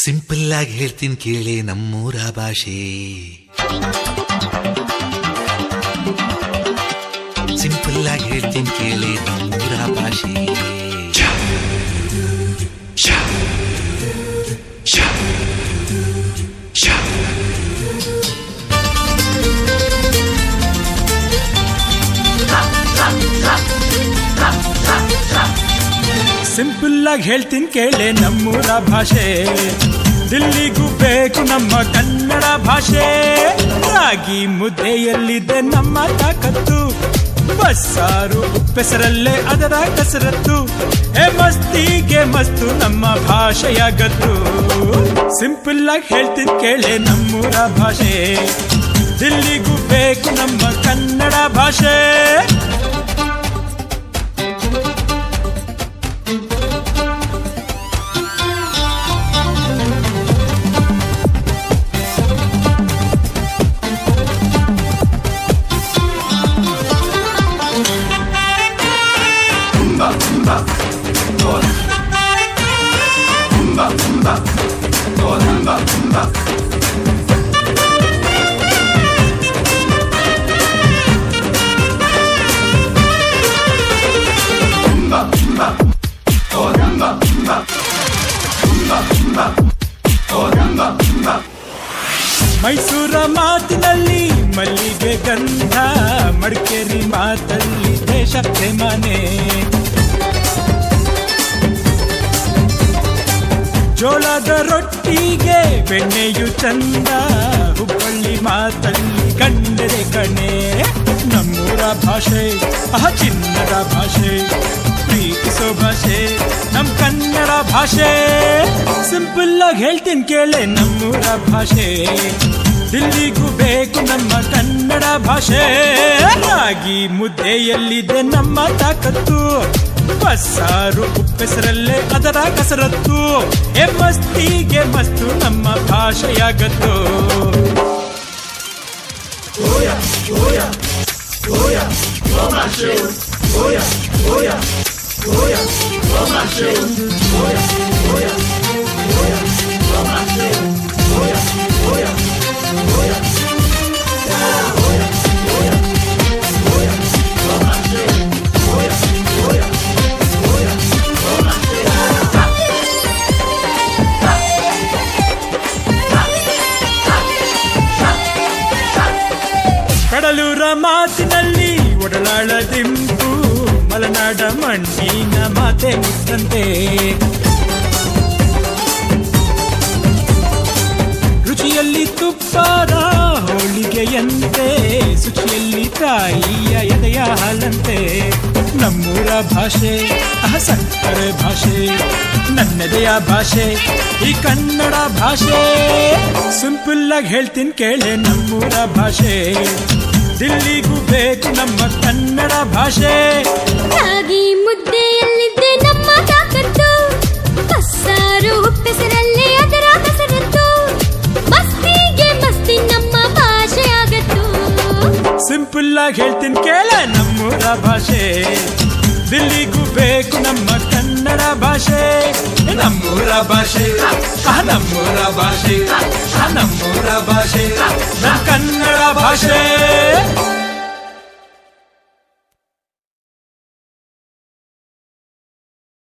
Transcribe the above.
simple ಆಗಿ ಹೇಳ್ತೀನಿ ಕೇಳಿ ನಮ್ಮೂರ ಭಾಷೆ ಸಿಂಪಲ್ ಆಗಿ ಹೇಳ್ತೀನಿ ಕೇಳಿ ನಮ್ಮೂರ ಭಾಷೆ ಸಿಂಪಲ್ ಆಗಿ ಹೇಳ್ತೀನಿ ಕೇಳೆ ನಮ್ಮೂರ ಭಾಷೆ ದಿಲ್ಲಿಗೂ ಬೇಕು ನಮ್ಮ ಕನ್ನಡ ಭಾಷೆ ರಾಗಿ ಮುದ್ದೆಯಲ್ಲಿದೆ ನಮ್ಮ ತಾಕತ್ತು ಬಸ್ಸಾರು ಉಪ್ಪೆಸರಲ್ಲೇ ಅದರ ಕಸರತ್ತು ಹೇ ಮಸ್ತಿಗೆ ಮಸ್ತು ನಮ್ಮ ಭಾಷೆಯ ಗತ್ತು ಸಿಂಪಲ್ ಆಗಿ ಹೇಳ್ತೀನಿ ಕೇಳೆ ನಮ್ಮೂರ ಭಾಷೆ ದಿಲ್ಲಿಗೂ ಬೇಕು ನಮ್ಮ ಕನ್ನಡ ಭಾಷೆ ಮೈಸೂರ ಮಾತಿನಲ್ಲಿ ಮಲ್ಲಿಗೆ ಗಂಧ ಮಡಿಕೇರಿ ಮಾತಲ್ಲಿ ದೇಶ ಪ್ರೇಮನೆ ಜೋಳದ ರೊಟ್ಟಿಗೆ ಬೆಣ್ಣೆಯು ಚಂದ ಹುಬ್ಬಳ್ಳಿ ಮಾತಲ್ಲಿ ಕಂಡರೆ ಕಣೆ ನಮ್ಮೂರ ಭಾಷೆ ಅಹ ಚಿನ್ನದ ಭಾಷೆ ಪ್ರೀತಿಸೋ ಭಾಷೆ ನಮ್ ಕನ್ನಡ ಭಾಷೆ ಸಿಂಪಲ್ ಆಗಿ ಹೇಳ್ತೀನಿ ಕೇಳೆ ನಮ್ಮೂರ ಭಾಷೆ ದಿಲ್ಲಿಗೂ ಬೇಕು ನಮ್ಮ ಕನ್ನಡ ಭಾಷೆ ರಾಗಿ ಮುದ್ದೆಯಲ್ಲಿದೆ ನಮ್ಮ ತಾಕತ್ತು ಬಸ್ಸಾರು ಉಪ್ಪೆಸರಲ್ಲೇ ಅದರ ಕಸರತ್ತು ಎ ಮಸ್ತಿಗೆ ಮಸ್ತು ನಮ್ಮ ಭಾಷೆಯಾಗತ್ತು ಕಡಲೂರ ಮಾತಿನಲ್ಲಿ ಒಡಲಾಳ ದಿಂಪು ಮಲೆನಾಡ ಮಣ್ಣಿನ ಮಾತೆ ಮುತ್ತಂತೆ ರುಚಿಯಲ್ಲಿ ತುಪ್ಪದ ಹೋಳಿಗೆಯಂತೆ ಶುಚಿಯಲ್ಲಿ ತಾಯಿಯ ಎದೆಯ ಹಾಲಂತೆ ನಮ್ಮೂರ ಭಾಷೆ ಅಹ ಸಕ್ಕರೆ ಭಾಷೆ ನನ್ನೆದೆಯ ಭಾಷೆ ಈ ಕನ್ನಡ ಭಾಷೆ ಸಿಂಪಲ್ ಆಗಿ ಹೇಳ್ತೀನಿ ಕೇಳೆ ನಮ್ಮೂರ ಭಾಷೆ ದಿಲ್ಲಿಗೂ ಬೇಕು ನಮ್ಮ ಕನ್ನಡ ಭಾಷೆ ರಾಗಿ ಮುದ್ದೆಯಲ್ಲಿದ್ದೆ ನಮ್ಮ ತಾಕತ್ತು ಬಸ್ಸಾರು ಉಪ್ಪೆಸರಲ್ಲೇ ಅದರ ಕಸರತ್ತು ಮಸ್ತಿಗೆ ಮಸ್ತಿ ನಮ್ಮ ಭಾಷೆಯಾಗತ್ತು ಸಿಂಪಲ್ ಆಗಿ ಹೇಳ್ತೀನಿ ಕೇಳ ನಮ್ಮೂರ ಭಾಷೆ ದಿಲ್ಲಿಗೂ ಬೇಕು ನಮ್ಮ ಕನ್ನಡ ಭಾಷೆ ನಮ್ಮೂರ ಭಾಷೆ ಆ ನಮ್ಮೂರ ಭಾಷೆ ಆ ನಮ್ಮೂರ ಭಾಷೆ ನಮ್ಮ ಕನ್ನಡ ಭಾಷೆ